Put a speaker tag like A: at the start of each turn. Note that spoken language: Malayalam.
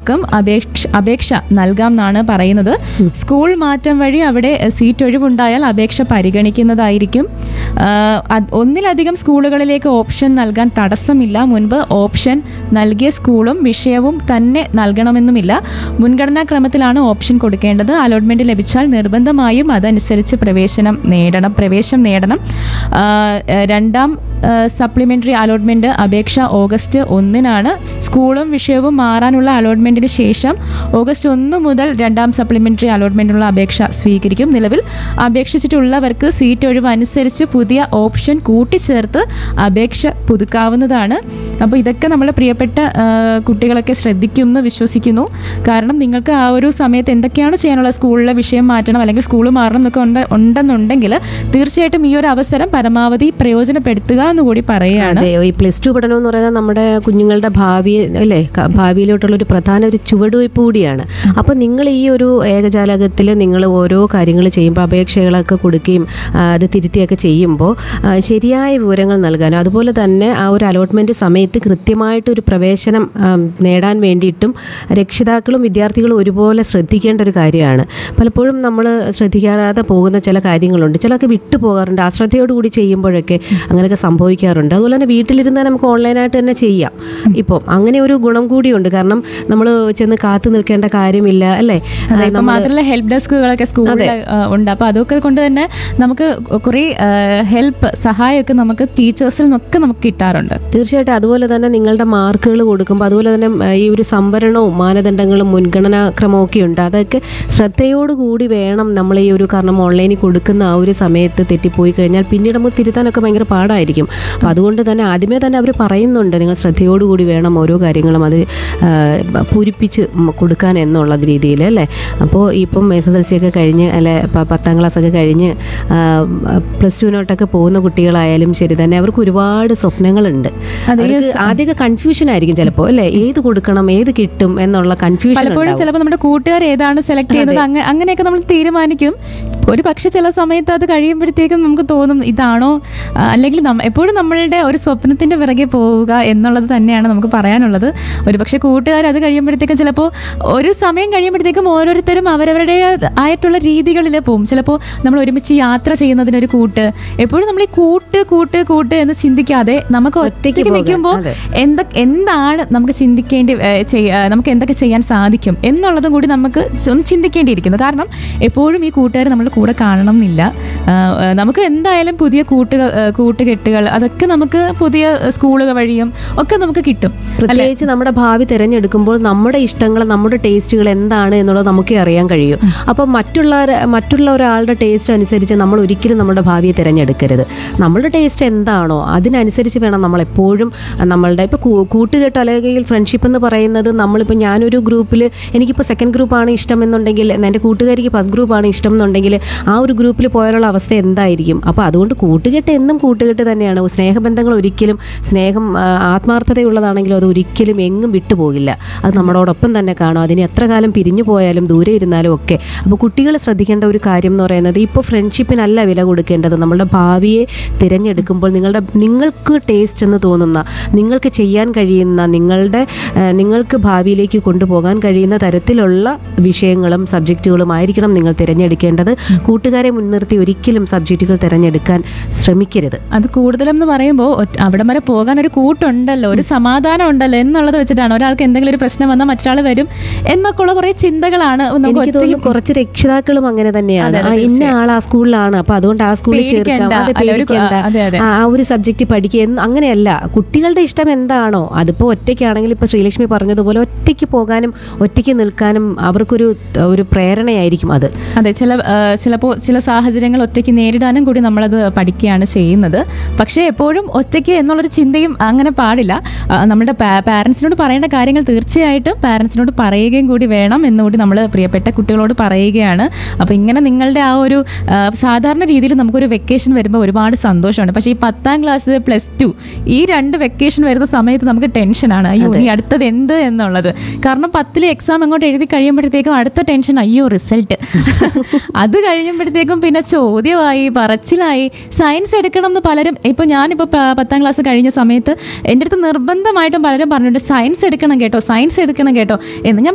A: രക്ഷിതാക്കൾക്കും അപേക്ഷ അപേക്ഷ നൽകാം എന്നാണ് പറയുന്നത് സ്കൂൾ മാറ്റം വഴി അവിടെ എഹ്, സീറ്റ് ഒഴിവുണ്ടായാൽ അപേക്ഷ പരിഗണിക്കുന്നതായിരിക്കും ആ, അത് ഒന്നിലധികം സ്കൂളുകളിലേക്ക് ഓപ്ഷൻ നൽകാൻ തടസ്സമില്ല മുൻപ് ഓപ്ഷൻ നൽകിയ സ്കൂളും വിഷയവും തന്നെ നൽകണമെന്നുമില്ല മുൻഗണനാ ക്രമത്തിലാണ് ഓപ്ഷൻ കൊടുക്കേണ്ടത് അലോട്ട്മെന്റ് ലഭിച്ചാൽ നിർബന്ധമായും അതനുസരിച്ച് പ്രവേശനം നേടണം പ്രവേശം നേടണം ആ, എഹ്, രണ്ടാം സപ്ലിമെന്ററി അലോട്ട്മെന്റ് അപേക്ഷ ഓഗസ്റ്റ് ഒന്നിനാണ് സ്കൂളും വിഷയവും മാറാനുള്ള അലോട്ട്മെന്റിന് ശേഷം ഓഗസ്റ്റ് ഒന്ന് മുതൽ രണ്ടാം സപ്ലിമെന്ററി അലോട്ട്മെന്റിനുള്ള അപേക്ഷ സ്വീകരിക്കും നിലവിൽ അപേക്ഷിച്ചിട്ടുള്ളവർക്ക് സീറ്റ് ഒഴിവ് അനുസരിച്ച് പുതിയ ഓപ്ഷൻ കൂട്ടിച്ചേർത്ത് അപേക്ഷ പുതുക്കാവുന്നതാണ് അപ്പോൾ ഇതൊക്കെ നമ്മുടെ പ്രിയപ്പെട്ട ആ, കുട്ടികളൊക്കെ ശ്രദ്ധിക്കുമെന്ന് വിശ്വസിക്കുന്നു കാരണം നിങ്ങൾക്ക് ആ ഒരു സമയത്ത് എന്തൊക്കെയാണ് ചെയ്യാനുള്ള സ്കൂളിലെ വിഷയം മാറ്റണം അല്ലെങ്കിൽ സ്കൂൾ മാറണം എന്നൊക്കെ ഉണ്ട് ഉണ്ടെന്നുണ്ടെങ്കിൽ തീർച്ചയായിട്ടും ഈ ഒരു അവസരം പരമാവധി പ്രയോജനപ്പെടുത്തുക എന്ന് കൂടി പറയുകയാണ്
B: അതെ ഈ പ്ലസ് ടു പഠനം എന്ന് പറയുന്നത് നമ്മുടെ കുഞ്ഞുങ്ങളുടെ ഭാവി അല്ലേ ക- ഭാവിയിലോട്ടുള്ള ഒരു പ്രധാന ഒരു ചുവടുവയ്പ് കൂടിയാണ് അപ്പം നിങ്ങൾ ഈ ഒരു ഏകജാലകത്തിൽ നിങ്ങൾ ഓരോ കാര്യങ്ങൾ ചെയ്യുമ്പോൾ അപേക്ഷകളൊക്കെ കൊടുക്കുകയും ആ, അത് തിരുത്തിയൊക്കെ ചെയ്യുമ്പോൾ ആ, ശരിയായ വിവരങ്ങൾ നൽകാനും അതുപോലെ തന്നെ ആ ഒരു അലോട്ട്മെൻറ്റ് സമയത്ത് കൃത്യമായിട്ടൊരു പ്രവേശനം ആ, നേടാൻ വേണ്ടിയിട്ടും രക്ഷിതാക്കളും വിദ്യാർത്ഥികളും ഒരുപോലെ ശ്രദ്ധിക്കേണ്ട ഒരു കാര്യമാണ് പലപ്പോഴും നമ്മൾ ശ്രദ്ധിക്കാതെ പോകുന്ന ചില കാര്യങ്ങളുണ്ട് ചിലർക്ക് വിട്ടു പോകാറുണ്ട് അശ്രദ്ധയോടുകൂടി ചെയ്യുമ്പോഴൊക്കെ അങ്ങനെയൊക്കെ സംഭവിക്കാറുണ്ട് അതുപോലെ തന്നെ വീട്ടിലിരുന്നാൽ നമുക്ക് ഓൺലൈനായിട്ട് തന്നെ ചെയ്യാം ഇപ്പോൾ അങ്ങനെ ഒരു ഗുണം കൂടിയുണ്ട് കാരണം നമ്മൾ ചെന്ന് കാത്തു നിൽക്കേണ്ട കാര്യമില്ല അല്ലേ
A: അതെ ഇപ്പം മാത്രമല്ല ഹെൽപ്പ് ഡെസ്കുകളൊക്കെ സ്കൂളിൽ ഉണ്ട് അപ്പോൾ അതൊക്കെ കൊണ്ട് തന്നെ നമുക്ക് കുറേ ഹെൽപ്പ് സഹായമൊക്കെ നമുക്ക് ടീച്ചേഴ്സിൽ നിന്നൊക്കെ നമുക്ക് കിട്ടാറുണ്ട്
B: തീർച്ചയായിട്ടും അതുപോലെ തന്നെ നിങ്ങളുടെ മാർക്കുകൾ കൊടുക്കുമ്പോൾ അതുപോലെ തന്നെ ആ, ഈ ഒരു സംവരണവും മാനദണ്ഡങ്ങളും മുൻഗണനാക്രമവും ഒക്കെ ഉണ്ട് അതൊക്കെ ശ്രദ്ധയോടുകൂടി വേണം നമ്മൾ ഈ ഒരു കാരണം ഓൺലൈനിൽ കൊടുക്കുന്ന ആ ഒരു സമയത്ത് തെറ്റിപ്പോയി കഴിഞ്ഞാൽ പിന്നീട് നമുക്ക് തിരുത്താനൊക്കെ ഭയങ്കര പാടായിരിക്കും അപ്പോൾ അതുകൊണ്ട് തന്നെ ആദ്യമേ തന്നെ അവർ പറയുന്നുണ്ട് നിങ്ങൾ ശ്രദ്ധയോടുകൂടി വേണം ഓരോ കാര്യങ്ങളും അത് ആ, പൂരിപ്പിച്ച് ഉം കൊടുക്കാൻ എന്നുള്ള രീതിയിൽ അല്ലേ അപ്പോൾ ഇപ്പം എസ് എസ് എൽ സി ഒക്കെ കഴിഞ്ഞ് അല്ലെ പ- പത്താം ക്ലാസ് ഒക്കെ കഴിഞ്ഞ് പ്ലസ് ടുവിനോട്ടൊക്കെ പോകുന്ന കുട്ടികളായാലും ശരി തന്നെ അവർക്ക് ഒരുപാട് സ്വപ്നങ്ങളുണ്ട്
A: അതെ,
B: അവർക്ക് ആദ്യമൊക്കെ കൺഫ്യൂഷൻ ആയിരിക്കും ചിലപ്പോൾ അല്ലേ ഏത് കൊടുക്കണം ഏത് കിട്ടും എന്നുള്ള കൺഫ്യൂഷൻ
A: പലപ്പോഴും ചിലപ്പോൾ നമ്മുടെ കൂട്ടുകാർ ഏതാണ് സെലക്ട് ചെയ്യുന്നത് അങ്ങ- അങ്ങനെയൊക്കെ നമ്മൾ തീരുമാനിക്കും ഒരു പക്ഷെ ചില സമയത്ത് അത് കഴിയുമ്പോഴത്തേക്കും നമുക്ക് തോന്നും ഇതാണോ ആ, അല്ലെങ്കിൽ നമ്മ- എപ്പോഴും നമ്മളുടെ ഒരു സ്വപ്നത്തിന്റെ പിറകെ പോവുക എന്നുള്ളത് തന്നെയാണ് നമുക്ക് പറയാനുള്ളത് ഒരു പക്ഷെ കൂട്ടുകാർ അത് കഴിയുമ്പോഴത്തേക്കും ചിലപ്പോൾ ഒരു സമയം കഴിയുമ്പോഴത്തേക്കും ഓരോരുത്തരും അവരവരുടെ ആയിട്ടുള്ള രീതികളിൽ പോകും ചിലപ്പോൾ നമ്മൾ ഒരുമിച്ച് യാത്ര ചെയ്യുന്നതിനൊരു കൂട്ട് എപ്പോഴും നമ്മൾ ഈ കൂട്ട് കൂട്ട് കൂട്ട് എന്ന് ചിന്തിക്കാതെ നമുക്ക് ഒറ്റയ്ക്ക്
B: പോകാൻ,
A: നിൽക്കുമ്പോൾ
B: അതെ.
A: എന്തൊക്കെ എന്താണ് നമുക്ക് ചിന്തിക്കേണ്ടി ഏ, ചെയ്യ- ഏ, നമുക്ക് എന്തൊക്കെ ചെയ്യാൻ സാധിക്കും എന്നുള്ളതും കൂടി നമുക്ക് ച- ഒന്ന് ചിന്തിക്കേണ്ടിയിരിക്കുന്നു കാരണം എപ്പോഴും ഈ കൂട്ടുകാർ നമ്മുടെ കൂടെ കാണണം എന്നില്ല ആ, ഏ, നമുക്ക് എന്തായാലും പുതിയ കൂട്ടുക ഏ, കൂട്ടുകെട്ടുകൾ അതൊക്കെ നമുക്ക് പുതിയ സ്കൂളുകൾ വഴിയും ഒക്കെ നമുക്ക് കിട്ടും
B: പ്രത്യേകിച്ച് നമ്മുടെ ഭാവി തിരഞ്ഞെടുക്കുമ്പോൾ നമ്മുടെ ഇഷ്ടങ്ങൾ നമ്മുടെ ടേസ്റ്റുകൾ എന്താണ് എന്നുള്ളത് നമുക്കേ അറിയാൻ കഴിയും അപ്പം മറ്റുള്ള മറ്റുള്ള ഒരാളുടെ ടേസ്റ്റ് അനുസരിച്ച് നമ്മൾ ഒരിക്കലും നമ്മുടെ ഭാവിയെ തിരഞ്ഞെടുക്കരുത് നമ്മളുടെ ടേസ്റ്റ് എന്താണോ അതിനനുസരിച്ച് വേണം നമ്മൾ എപ്പോഴും നമ്മളുടെ ഇപ്പോൾ കൂട്ടുകെട്ടോ അല്ലെങ്കിൽ ഫ്രണ്ട്ഷിപ്പ് എന്ന് പറയുന്നത് നമ്മളിപ്പോൾ ഞാനൊരു ഗ്രൂപ്പിൽ എനിക്കിപ്പോൾ സെക്കൻഡ് ഗ്രൂപ്പാണ് ഇഷ്ടം എന്നുണ്ടെങ്കിൽ എൻ്റെ കൂട്ടുകാരിക്ക് ഫസ്റ്റ് ഗ്രൂപ്പാണ് ഇഷ്ടം എന്നുണ്ടെങ്കിൽ ആ ഒരു ഗ്രൂപ്പിൽ പോയാലുള്ള അവസ്ഥ എന്തായിരിക്കും അപ്പോൾ അതുകൊണ്ട് കൂട്ടുകെട്ട് എന്നും കൂട്ടുകെട്ട് തന്നെയാണ് സ്നേഹബന്ധങ്ങൾ ഒരിക്കലും സ്നേഹം ആ, ആത്മാർത്ഥതയുള്ളതാണെങ്കിലും അത് ഒരിക്കലും എങ്ങും വിട്ടുപോകില്ല അത് നമ്മളോടൊപ്പം തന്നെ കാണും അതിന് എത്ര കാലം പിരിഞ്ഞു പോയാലും ദൂരെ ഇരുന്നാലും ഒക്കെ അപ്പോൾ കുട്ടികൾ ശ്രദ്ധിക്കേണ്ട ഒരു കാര്യം എന്ന് പറയുന്നത് ഇപ്പോൾ ഫ്രണ്ട്ഷിപ്പിനല്ല വില കൊടുക്കേണ്ടത് നമ്മളുടെ ഭാവിയെ തിരഞ്ഞെടുക്കുമ്പോൾ നിങ്ങളുടെ നിങ്ങൾക്ക് ടേസ്റ്റ് എന്ന് തോന്നുന്ന നിങ്ങൾക്ക് ചെയ്യാൻ കഴിയുന്ന നിങ്ങളുടെ ആ, നിങ്ങൾക്ക് ഭാവിയിലേക്ക് കൊണ്ടുപോകാൻ കഴിയുന്ന തരത്തിലുള്ള വിഷയങ്ങളും സബ്ജക്റ്റുകളും ആയിരിക്കണം നിങ്ങൾ തിരഞ്ഞെടുക്കേണ്ടത് കൂട്ടുകാരെ മുൻനിർത്തി ഒരിക്കലും സബ്ജക്റ്റുകൾ തിരഞ്ഞെടുക്കാൻ ശ്രമിക്കരുത്
A: അത് കൂടുതലും എന്ന് പറയുമ്പോൾ അവിടെ വരെ പോകാൻ ഒരു കൂട്ടുണ്ടല്ലോ ഒരു സമാധാനം ഉണ്ടല്ലോ എന്നുള്ളത് വെച്ചിട്ടാണ് ഒരാൾക്ക് എന്തെങ്കിലും ഒരു പ്രശ്നം വന്നാൽ മറ്റൊരാൾ വരും എന്നൊക്കെ ഉള്ള കുറെ ചിന്തകളാണ് നമുക്ക്
B: എനിക്ക്
A: ഒറ്റയ്ക്ക്
B: തോന്നുന്നു കുറച്ച് രക്ഷിതാക്കളും അങ്ങനെ തന്നെയാണ്
A: അതെ, അതെ,
B: ആ, ഇന്ന ആൾ ആ സ്കൂളിലാണ് അപ്പൊ അതുകൊണ്ട് ആ സ്കൂളിൽ ചേർക്കാം
A: പേടിക്കണ്ട.
B: അത്
A: അല്ല, ഒരു-
B: പേടിക്കണ്ട
A: അതെ, അതെ.
B: ആ ആ ഒരു സബ്ജക്റ്റ് പഠിക്കുക എന്ന് അങ്ങനെയല്ല കുട്ടികളുടെ ഇഷ്ടം എന്താണോ അതിപ്പോ ഒറ്റയ്ക്കാണെങ്കിൽ ഇപ്പൊ ശ്രീലക്ഷ്മി പറഞ്ഞതുപോലെ ഒറ്റയ്ക്ക് പോകാനും ഒറ്റയ്ക്ക് നിൽക്കാനും അവർക്കൊരു ഒരു പ്രേരണയായിരിക്കും അത്
A: അതെ ചില ചിലപ്പോൾ ചില സാഹചര്യങ്ങൾ ഒറ്റയ്ക്ക് നേരിടാനും കൂടി നമ്മളത് പഠിക്കുകയാണ് ചെയ്യുന്നത് പക്ഷേ എപ്പോഴും ഒറ്റയ്ക്ക് എന്നുള്ളൊരു ചിന്തയും അങ്ങനെ പാടില്ല ആ, നമ്മുടെ പാരൻസിനോട് പറയേണ്ട കാര്യങ്ങൾ തീർച്ചയായിട്ടും പാരൻസിനോട് പറയുകയും കൂടി വേണം എന്നുകൂടി നമ്മൾ പ്രിയപ്പെട്ട കുട്ടികളോട് പറയുകയാണ് അപ്പോൾ ഇങ്ങനെ നിങ്ങളുടെ ആ ഒരു ആ, സാധാരണ രീതിയിൽ നമുക്കൊരു വെക്കേഷൻ വരുമ്പോൾ ഒരുപാട് സന്തോഷമുണ്ട് പക്ഷേ ഈ പത്താം ക്ലാസ് പ്ലസ് ടു ഈ രണ്ട് വെക്കേഷൻ വരുന്ന സമയത്ത് നമുക്ക് ടെൻഷനാണ് അയ്യോ ഇനി അടുത്തത് എന്ത് എന്നുള്ളത് കാരണം പത്തിലെ എക്സാം അങ്ങോട്ട് എഴുതി കഴിയുമ്പോഴത്തേക്കും അടുത്ത ടെൻഷൻ അയ്യോ റിസൾട്ട് അത് കഴിയുമ്പോഴത്തേക്കും പിന്നെ ചോദ്യമായി പറച്ചിലായി സയൻസ് എടുക്കണം എന്ന് പലരും ഇപ്പൊ ഞാനിപ്പോൾ പത്താം ക്ലാസ് കഴിഞ്ഞ സമയത്ത് എൻ്റെ അടുത്ത് നിർബന്ധമായിട്ടും പലരും പറഞ്ഞിട്ടുണ്ട് സയൻസ് എടുക്കണം കേട്ടോ സയൻസ് എടുക്കണം കേട്ടോ എന്ന് ഞാൻ